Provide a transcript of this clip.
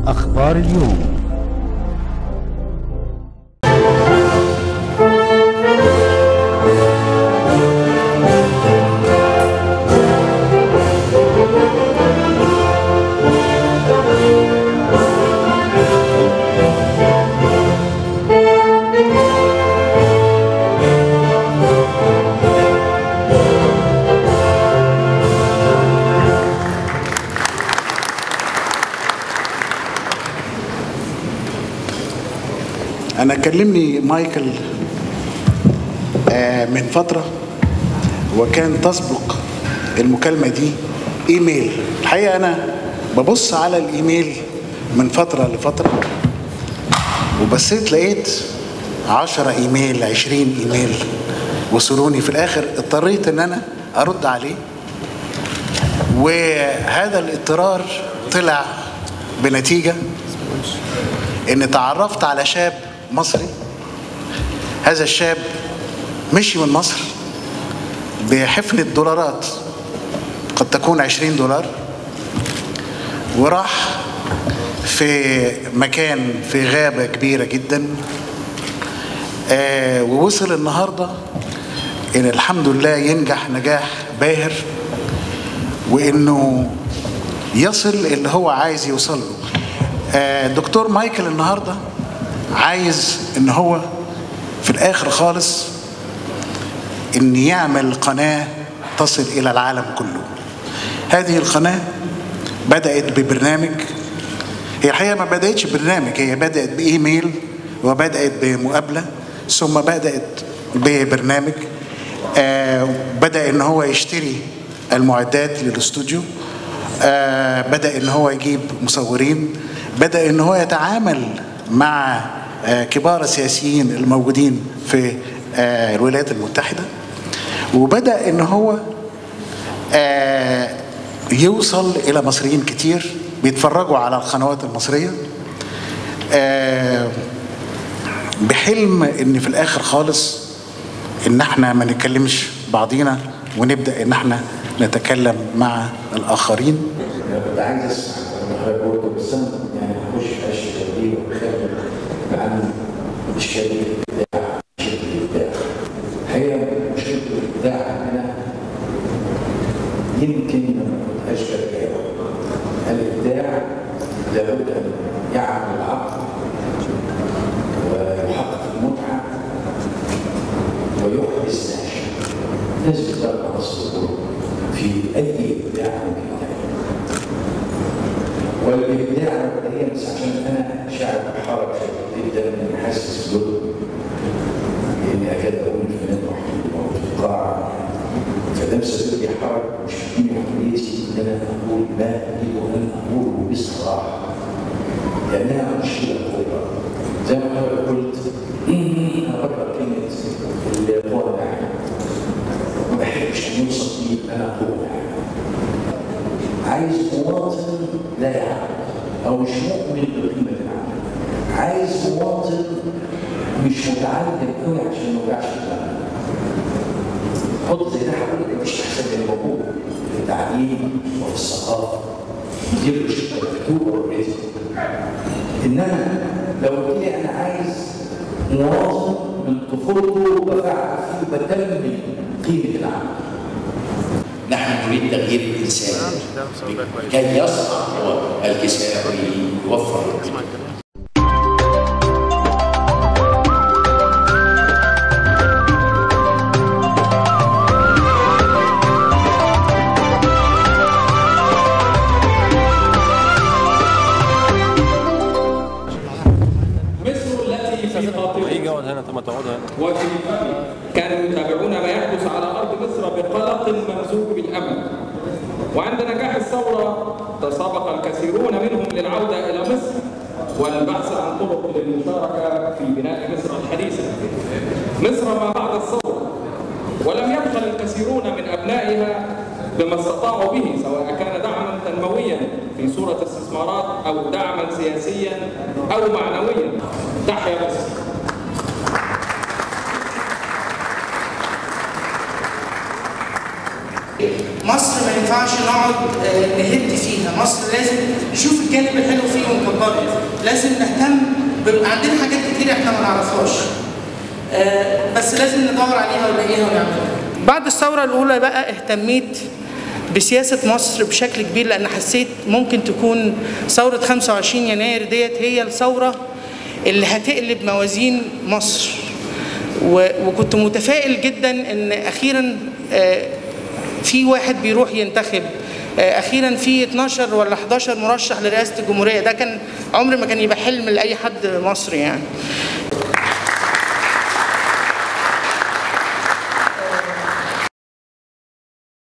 أخبار اليوم انا كلمني مايكل آه، من فتره وكان تسبق المكالمه دي ايميل الحقيقه انا ببص على الايميل من فتره لفتره وبصيت لقيت عشرة ايميل عشرين ايميل وصلوني في الاخر اضطريت ان انا ارد عليه وهذا الاضطرار طلع بنتيجه ان تعرفت على شاب مصري هذا الشاب مشي من مصر بحفنة دولارات قد تكون عشرين دولار وراح في مكان في غابة كبيرة جدا آه ووصل النهاردة إن الحمد لله ينجح نجاح باهر وإنه يصل اللي هو عايز يوصل له آه دكتور مايكل النهارده عايز ان هو في الاخر خالص ان يعمل قناه تصل الى العالم كله هذه القناه بدات ببرنامج هي الحقيقه ما بداتش برنامج هي بدات بايميل وبدات بمقابله ثم بدات ببرنامج آه بدا ان هو يشتري المعدات للاستوديو آه بدا ان هو يجيب مصورين بدا ان هو يتعامل مع آه كبار السياسيين الموجودين في آه الولايات المتحده وبدا ان هو آه يوصل الى مصريين كتير بيتفرجوا على القنوات المصريه بحلم ان في الاخر خالص ان احنا ما نتكلمش بعضينا ونبدا ان احنا نتكلم مع الاخرين انا كنت عايز اسمع لما حضرتك قلت بس انا يعني هخش في اشياء دي وبخبر عن اشكال الابداع شكل الابداع الحقيقه مشكله الابداع عندنا يمكن ما كنتهاش كده الابداع لابد ان يعمل العقل ويحقق المتعه ويحدث ناشئ لازم تبقى مصر في اي ابداع ممكن تعمله والابداع مبدئيا بس عشان انا شاعر بحرج جدا اني حاسس بلطف اني اكاد اقول الفنان وحيد موجود في القاعه فده مسبب لي حرج مش من حريتي ان انا اقول ما اريد ان اقوله بصراحه لانها مشكله كبرى زي ما حضرتك قلت انا بقرا كلمه القوى ما بحبش ان يوصف لي ان انا اقول عايز مواطن لا يعمل او مش مؤمن بقيمه العمل عايز مواطن مش متعلم قوي عشان ما يوجعش دماغه حط زي ده هقول لك مش احسن من الموجود في التعليم وفي الثقافه دي مش مكتوب اوريدي انما لو قلت لي انا عايز مواطن من طفولته بفعل فيه بتمم قيمه العمل نحن نريد تغيير الانسان كي يصنع هو الكساء ويوفر مصر التي في خاطرها يجي يقعد هنا طب ما تقعد هنا وفي فمي كانوا يتابعون ما يحدث على ارض مصر بقلق ممزوج بالامل وعند نجاح الثوره تسابق الكثيرون منهم للعوده الى مصر والبحث عن طرق للمشاركه في بناء مصر الحديثه مصر ما بعد الثوره ولم يبخل الكثيرون من ابنائها بما استطاعوا به سواء كان دعما تنمويا في صوره استثمارات او دعما سياسيا او معنويا تحيا مصر مصر من ينفعش نقعد آه، نهد فيها مصر لازم نشوف الجانب الحلو فيه ونكبره لازم نهتم بيبقى عندنا حاجات كتير احنا ما نعرفهاش آه، بس لازم ندور عليها ونلاقيها ونعملها بعد الثورة الأولى بقى اهتميت بسياسة مصر بشكل كبير لأن حسيت ممكن تكون ثورة 25 يناير ديت هي الثورة اللي هتقلب موازين مصر و- وكنت متفائل جدا ان اخيرا آه، في واحد بيروح ينتخب آه، اخيرا في 12 ولا 11 مرشح لرئاسه الجمهوريه ده كان عمر ما كان يبقى حلم لاي حد مصري يعني